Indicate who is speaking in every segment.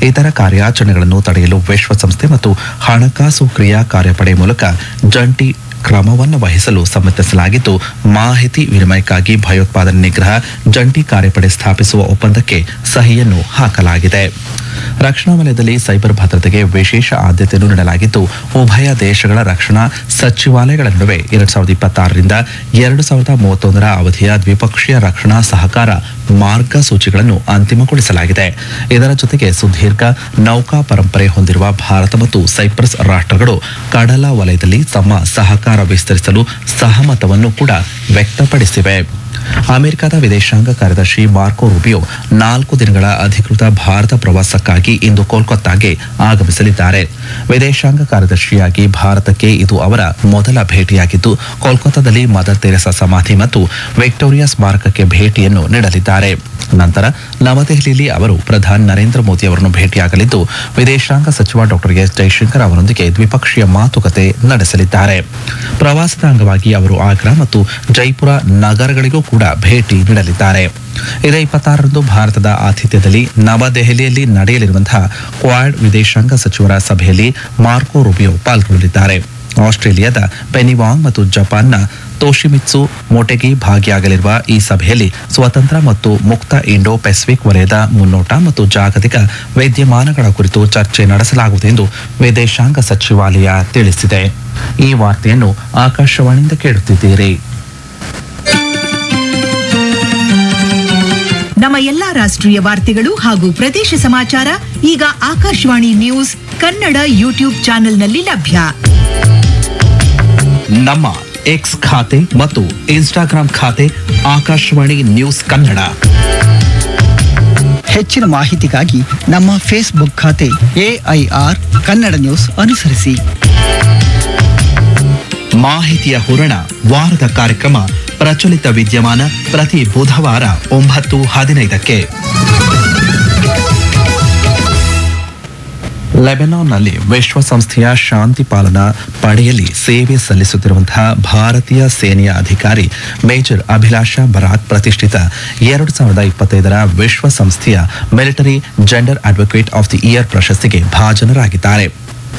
Speaker 1: ಇತರ ಕಾರ್ಯಾಚರಣೆಗಳನ್ನು ತಡೆಯಲು ವಿಶ್ವಸಂಸ್ಥೆ ಮತ್ತು ಹಣಕಾಸು ಕ್ರಿಯಾ ಕಾರ್ಯಪಡೆ ಮೂಲಕ ಜಂಟಿ ಕ್ರಮವನ್ನು ವಹಿಸಲು ಸಮ್ಮತಿಸಲಾಗಿದ್ದು ಮಾಹಿತಿ ವಿನಿಮಯಕ್ಕಾಗಿ ಭಯೋತ್ಪಾದನೆ ನಿಗ್ರಹ ಜಂಟಿ ಕಾರ್ಯಪಡೆ ಸ್ಥಾಪಿಸುವ ಒಪ್ಪಂದಕ್ಕೆ ಸಹಿಯನ್ನು ಹಾಕಲಾಗಿದೆ ರಕ್ಷಣಾ ವಲಯದಲ್ಲಿ ಸೈಬರ್ ಭದ್ರತೆಗೆ ವಿಶೇಷ ಆದ್ಯತೆಯನ್ನು ನೀಡಲಾಗಿದ್ದು ಉಭಯ ದೇಶಗಳ ರಕ್ಷಣಾ ಸಚಿವಾಲಯಗಳ ನಡುವೆ ಎರಡ್ ಸಾವಿರದ ಇಪ್ಪತ್ತಾರರಿಂದ ಎರಡು ಸಾವಿರದ ಮೂವತ್ತೊಂದರ ಅವಧಿಯ ದ್ವಿಪಕ್ಷೀಯ ರಕ್ಷಣಾ ಸಹಕಾರ ಮಾರ್ಗಸೂಚಿಗಳನ್ನು ಅಂತಿಮಗೊಳಿಸಲಾಗಿದೆ ಇದರ ಜೊತೆಗೆ ಸುದೀರ್ಘ ನೌಕಾ ಪರಂಪರೆ ಹೊಂದಿರುವ ಭಾರತ ಮತ್ತು ಸೈಪ್ರಸ್ ರಾಷ್ಟ್ರಗಳು ಕಡಲ ವಲಯದಲ್ಲಿ ತಮ್ಮ ಸಹಕಾರ ವಿಸ್ತರಿಸಲು ಸಹಮತವನ್ನು ಕೂಡ ವ್ಯಕ್ತಪಡಿಸಿವೆ ಅಮೆರಿಕದ ವಿದೇಶಾಂಗ ಕಾರ್ಯದರ್ಶಿ ಮಾರ್ಕೋ ರೂಬಿಯೋ ನಾಲ್ಕು ದಿನಗಳ ಅಧಿಕೃತ ಭಾರತ ಪ್ರವಾಸಕ್ಕಾಗಿ ಇಂದು ಕೋಲ್ಕತ್ತಾಗೆ ಆಗಮಿಸಲಿದ್ದಾರೆ ವಿದೇಶಾಂಗ ಕಾರ್ಯದರ್ಶಿಯಾಗಿ ಭಾರತಕ್ಕೆ ಇದು ಅವರ ಮೊದಲ ಭೇಟಿಯಾಗಿದ್ದು ಕೋಲ್ಕತ್ತಾದಲ್ಲಿ ಮದರ್ ತೆರೆಸಾ ಸಮಾಧಿ ಮತ್ತು ವಿಕ್ಟೋರಿಯಾ ಸ್ಮಾರಕಕ್ಕೆ ಭೇಟಿಯನ್ನು ನೀಡಲಿದ್ದಾರೆ ನಂತರ ನವದೆಹಲಿಯಲ್ಲಿ ಅವರು ಪ್ರಧಾನಿ ನರೇಂದ್ರ ಮೋದಿ ಅವರನ್ನು ಭೇಟಿಯಾಗಲಿದ್ದು ವಿದೇಶಾಂಗ ಸಚಿವ ಡಾಕ್ಟರ್ ಎಸ್ ಜೈಶಂಕರ್ ಅವರೊಂದಿಗೆ ದ್ವಿಪಕ್ಷೀಯ ಮಾತುಕತೆ ನಡೆಸಲಿದ್ದಾರೆ ಪ್ರವಾಸದ ಅಂಗವಾಗಿ ಅವರು ಆಗ್ರಾ ಮತ್ತು ಜೈಪುರ ನಗರಗಳಿಗೂ ಕೂಡ ಭೇಟಿ ನೀಡಲಿದ್ದಾರೆ ಇದೇ ಇಪ್ಪತ್ತಾರರಂದು ಭಾರತದ ಆತಿಥ್ಯದಲ್ಲಿ ನವದೆಹಲಿಯಲ್ಲಿ ನಡೆಯಲಿರುವಂತಹ ಕ್ವಾಡ್ ವಿದೇಶಾಂಗ ಸಚಿವರ ಸಭೆಯಲ್ಲಿ ಮಾರ್ಕೋ ರೂಬಿಯೋ ಪಾಲ್ಗೊಳ್ಳಲಿದ್ದಾರೆ ಆಸ್ಟ್ರೇಲಿಯಾದ ಪೆನಿವಾಂಗ್ ಮತ್ತು ಜಪಾನ್ನ ತೋಶಿಮಿತ್ಸು ಮೊಟೆಗಿ ಭಾಗಿಯಾಗಲಿರುವ ಈ ಸಭೆಯಲ್ಲಿ ಸ್ವತಂತ್ರ ಮತ್ತು ಮುಕ್ತ ಇಂಡೋ ಪೆಸಿಫಿಕ್ ವಲಯದ ಮುನ್ನೋಟ ಮತ್ತು ಜಾಗತಿಕ ವಿದ್ಯಮಾನಗಳ ಕುರಿತು ಚರ್ಚೆ ನಡೆಸಲಾಗುವುದು ಎಂದು ವಿದೇಶಾಂಗ ಸಚಿವಾಲಯ ತಿಳಿಸಿದೆ ಈ ವಾರ್ತೆಯನ್ನು ಆಕಾಶವಾಣಿಯಿಂದ ಕೇಳುತ್ತಿದ್ದೀರಿ
Speaker 2: ನಮ್ಮ ಎಲ್ಲಾ ರಾಷ್ಟ್ರೀಯ ವಾರ್ತೆಗಳು ಹಾಗೂ ಪ್ರದೇಶ ಸಮಾಚಾರ ಈಗ ಆಕಾಶವಾಣಿ ನ್ಯೂಸ್ ಕನ್ನಡ ಯೂಟ್ಯೂಬ್ ಚಾನೆಲ್ನಲ್ಲಿ ಲಭ್ಯ
Speaker 1: ನಮ್ಮ ಎಕ್ಸ್ ಖಾತೆ ಮತ್ತು ಇನ್ಸ್ಟಾಗ್ರಾಂ ಖಾತೆ ಆಕಾಶವಾಣಿ ನ್ಯೂಸ್ ಕನ್ನಡ
Speaker 3: ಹೆಚ್ಚಿನ ಮಾಹಿತಿಗಾಗಿ ನಮ್ಮ ಫೇಸ್ಬುಕ್ ಖಾತೆ ಎಐಆರ್ ಕನ್ನಡ ನ್ಯೂಸ್ ಅನುಸರಿಸಿ
Speaker 1: ಮಾಹಿತಿಯ ಹೂರಣ ವಾರದ ಕಾರ್ಯಕ್ರಮ ಪ್ರಚಲಿತ ವಿದ್ಯಮಾನ ಪ್ರತಿ ಬುಧವಾರ ಒಂಬತ್ತು ಹದಿನೈದಕ್ಕೆ ಲೆಬನಾನ್ನಲ್ಲಿ ವಿಶ್ವಸಂಸ್ಥೆಯ ಶಾಂತಿ ಪಾಲನಾ ಪಡೆಯಲ್ಲಿ ಸೇವೆ ಸಲ್ಲಿಸುತ್ತಿರುವಂತಹ ಭಾರತೀಯ ಸೇನೆಯ ಅಧಿಕಾರಿ ಮೇಜರ್ ಅಭಿಲಾಷಾ ಬರಾಕ್ ಪ್ರತಿಷ್ಠಿತ ಎರಡು ಸಾವಿರದ ಇಪ್ಪತ್ತೈದರ ವಿಶ್ವಸಂಸ್ಥೆಯ military gender advocate of the year ಪ್ರಶಸ್ತಿಗೆ ಭಾಜನರಾಗಿದ್ದಾರೆ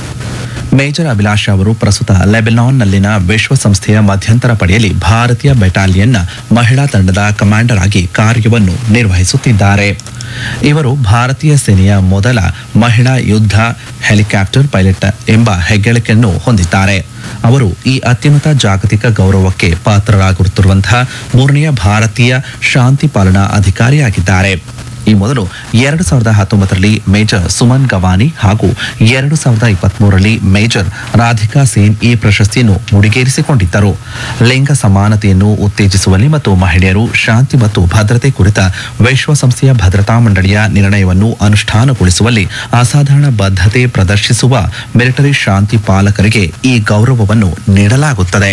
Speaker 1: ಮೇಜರ್ ಅಭಿಲಾಷ್ ಅವರು ಪ್ರಸ್ತುತ ಲೆಬನಾನ್ನಲ್ಲಿನ ವಿಶ್ವಸಂಸ್ಥೆಯ ಮಧ್ಯಂತರ ಪಡೆಯಲ್ಲಿ ಭಾರತೀಯ ಬೆಟಾಲಿಯನ್ನ ಮಹಿಳಾ ತಂಡದ ಕಮಾಂಡರ್ ಆಗಿ ಕಾರ್ಯವನ್ನು ನಿರ್ವಹಿಸುತ್ತಿದ್ದಾರೆ ಇವರು ಭಾರತೀಯ ಸೇನೆಯ ಮೊದಲ ಮಹಿಳಾ ಯುದ್ಧ ಹೆಲಿಕಾಪ್ಟರ್ ಪೈಲಟ್ ಎಂಬ ಹೆಗ್ಗಳಿಕೆಯನ್ನು ಹೊಂದಿದ್ದಾರೆ ಅವರು ಈ ಅತ್ಯುನ್ನತ ಜಾಗತಿಕ ಗೌರವಕ್ಕೆ ಪಾತ್ರರಾಗುತ್ತಿರುವಂತಹ ಮೂರನೆಯ ಭಾರತೀಯ ಶಾಂತಿ ಪಾಲನಾ ಅಧಿಕಾರಿಯಾಗಿದ್ದಾರೆ ಈ ಮೊದಲು ಎರಡು ಸಾವಿರದ ಹತ್ತೊಂಬತ್ತರಲ್ಲಿ ಮೇಜರ್ ಸುಮನ್ ಗವಾನಿ ಹಾಗೂ ಎರಡು ಸಾವಿರದ ಇಪ್ಪತ್ಮೂರರಲ್ಲಿ ಮೇಜರ್ ರಾಧಿಕಾ ಸೇನ್ ಈ ಪ್ರಶಸ್ತಿಯನ್ನು ಮುಡಿಗೇರಿಸಿಕೊಂಡಿದ್ದರು ಲಿಂಗ ಸಮಾನತೆಯನ್ನು ಉತ್ತೇಜಿಸುವಲ್ಲಿ ಮತ್ತು ಮಹಿಳೆಯರು ಶಾಂತಿ ಮತ್ತು ಭದ್ರತೆ ಕುರಿತ ವಿಶ್ವಸಂಸ್ಥೆಯ ಭದ್ರತಾ ಮಂಡಳಿಯ ನಿರ್ಣಯವನ್ನು ಅನುಷ್ಠಾನಗೊಳಿಸುವಲ್ಲಿ ಅಸಾಧಾರಣ ಬದ್ಧತೆ ಪ್ರದರ್ಶಿಸುವ ಮಿಲಿಟರಿ ಶಾಂತಿ ಪಾಲಕರಿಗೆ ಈ ಗೌರವವನ್ನು ನೀಡಲಾಗುತ್ತದೆ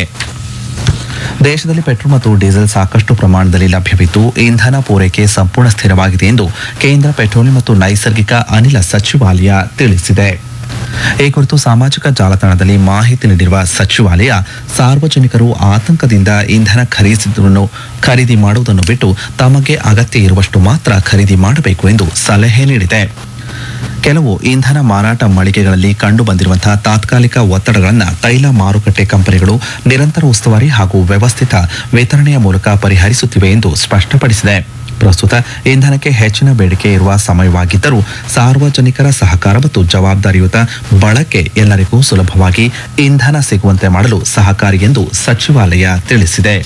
Speaker 1: ದೇಶದಲ್ಲಿ ಪೆಟ್ರೋಲ್ ಮತ್ತು ಡೀಸೆಲ್ ಸಾಕಷ್ಟು ಪ್ರಮಾಣದಲ್ಲಿ ಲಭ್ಯವಿದ್ದು ಇಂಧನ ಪೂರೈಕೆ ಸಂಪೂರ್ಣ ಸ್ಥಿರವಾಗಿದೆ ಎಂದು ಕೇಂದ್ರ ಪೆಟ್ರೋಲಿಯಂ ಮತ್ತು ನೈಸರ್ಗಿಕ ಅನಿಲ ಸಚಿವಾಲಯ ತಿಳಿಸಿದೆ ಈ ಕುರಿತು ಸಾಮಾಜಿಕ ಜಾಲತಾಣದಲ್ಲಿ ಮಾಹಿತಿ ನೀಡಿರುವ ಸಚಿವಾಲಯ ಸಾರ್ವಜನಿಕರು ಆತಂಕದಿಂದ ಇಂಧನ ಖರೀದಿಸುವುದನ್ನು ಖರೀದಿ ಮಾಡುವುದನ್ನು ಬಿಟ್ಟು ತಮಗೆ ಅಗತ್ಯ ಇರುವಷ್ಟು ಮಾತ್ರ ಖರೀದಿ ಮಾಡಬೇಕು ಎಂದು ಸಲಹೆ ನೀಡಿದೆ ಕೆಲವು ಇಂಧನ ಮಾರಾಟ ಮಳಿಗೆಗಳಲ್ಲಿ ಕಂಡು ಬಂದಿರುವಂತಹ ತಾತ್ಕಾಲಿಕ ಒತ್ತಡಗಳನ್ನು ತೈಲ ಮಾರುಕಟ್ಟೆ ಕಂಪನಿಗಳು ನಿರಂತರ ಉಸ್ತುವಾರಿ ಹಾಗೂ ವ್ಯವಸ್ಥಿತ ವಿತರಣೆಯ ಮೂಲಕ ಪರಿಹರಿಸುತ್ತಿವೆ ಎಂದು ಸ್ಪಷ್ಟಪಡಿಸಿದೆ ಪ್ರಸ್ತುತ ಇಂಧನಕ್ಕೆ ಹೆಚ್ಚಿನ ಬೇಡಿಕೆ ಇರುವ ಸಮಯವಾಗಿದ್ದರೂ ಸಾರ್ವಜನಿಕರ ಸಹಕಾರ ಮತ್ತು ಜವಾಬ್ದಾರಿಯುತ ಬಳಕೆ ಎಲ್ಲರಿಗೂ ಸುಲಭವಾಗಿ ಇಂಧನ ಸಿಗುವಂತೆ ಮಾಡಲು ಸಹಕಾರಿ ಎಂದು ಸಚಿವಾಲಯ ತಿಳಿಸಿದೆ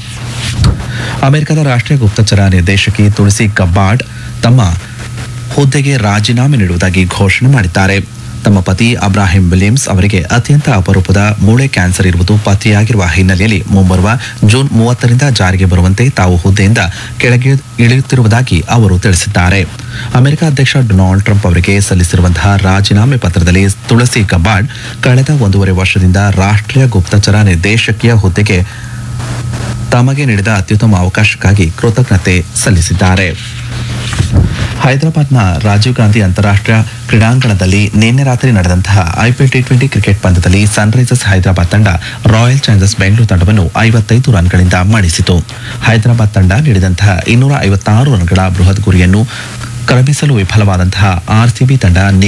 Speaker 1: ಅಮೆರಿಕದ ರಾಷ್ಟ್ರೀಯ ಗುಪ್ತಚರ ನಿರ್ದೇಶಕಿ ತುಳಸಿ ಗಬ್ಬಾರ್ಡ್ ತಮ್ಮ ಹುದ್ದೆಗೆ ರಾಜೀನಾಮೆ ನೀಡುವುದಾಗಿ ಘೋಷಣೆ ಮಾಡಿದ್ದಾರೆ ತಮ್ಮ ಪತಿ ಅಬ್ರಾಹಿಂ ವಿಲಿಯಮ್ಸ್ ಅವರಿಗೆ ಅತ್ಯಂತ ಅಪರೂಪದ ಮೂಳೆ ಕ್ಯಾನ್ಸರ್ ಇರುವುದು ಪತ್ತೆಯಾಗಿರುವ ಹಿನ್ನೆಲೆಯಲ್ಲಿ ಮುಂಬರುವ ಜೂನ್ ಮೂವತ್ತರಿಂದ ಜಾರಿಗೆ ಬರುವಂತೆ ತಾವು ಹುದ್ದೆಯಿಂದ ಕೆಳಗೆ ಇಳಿಯುತ್ತಿರುವುದಾಗಿ ಅವರು ತಿಳಿಸಿದ್ದಾರೆ ಅಮೆರಿಕ ಅಧ್ಯಕ್ಷ ಡೊನಾಲ್ಡ್ ಟ್ರಂಪ್ ಅವರಿಗೆ ಸಲ್ಲಿಸಿರುವಂತಹ ರಾಜೀನಾಮೆ ಪತ್ರದಲ್ಲಿ ತುಳಸಿ ಗಬ್ಬಾರ್ಡ್ ಕಳೆದ ಒಂದೂವರೆ ವರ್ಷದಿಂದ ರಾಷ್ಟ್ರೀಯ ಗುಪ್ತಚರ ನಿರ್ದೇಶಕಿಯ ಹುದ್ದೆಗೆ ತಮಗೆ ನೀಡಿದ ಅತ್ಯುತ್ತಮ ಅವಕಾಶಕ್ಕಾಗಿ ಕೃತಜ್ಞತೆ ಸಲ್ಲಿಸಿದ್ದಾರೆ ಹೈದರಾಬಾದ್ನ ರಾಜೀವ್ ಗಾಂಧಿ ಅಂತಾರಾಷ್ಟ್ರೀಯ ಕ್ರೀಡಾಂಗಣದಲ್ಲಿ ನಿನ್ನೆ ರಾತ್ರಿ ನಡೆದಂತಹ ಐಪಿಎಲ್ ಟಿ ಟ್ವೆಂಟಿ ಕ್ರಿಕೆಟ್ ಪಂದ್ಯದಲ್ಲಿ ಸನ್ರೈಸರ್ಸ್ ಹೈದರಾಬಾದ್ ತಂಡ ರಾಯಲ್ ಚಾಲೆಂಜರ್ಸ್ ಬೆಂಗಳೂರು ತಂಡವನ್ನು ಐವತ್ತೈದು ರನ್ಗಳಿಂದ ಮಣಿಸಿತು ಹೈದರಾಬಾದ್ ತಂಡ ನೀಡಿದಂತಹ ಇನ್ನೂರ ಐವತ್ತಾರು ರನ್ಗಳ ಬೃಹತ್ ಗುರಿಯನ್ನು ಕ್ರಮಿಸಲು ವಿಫಲವಾದಂತಹ ಆರ್ಸಿಬಿ ತಂಡ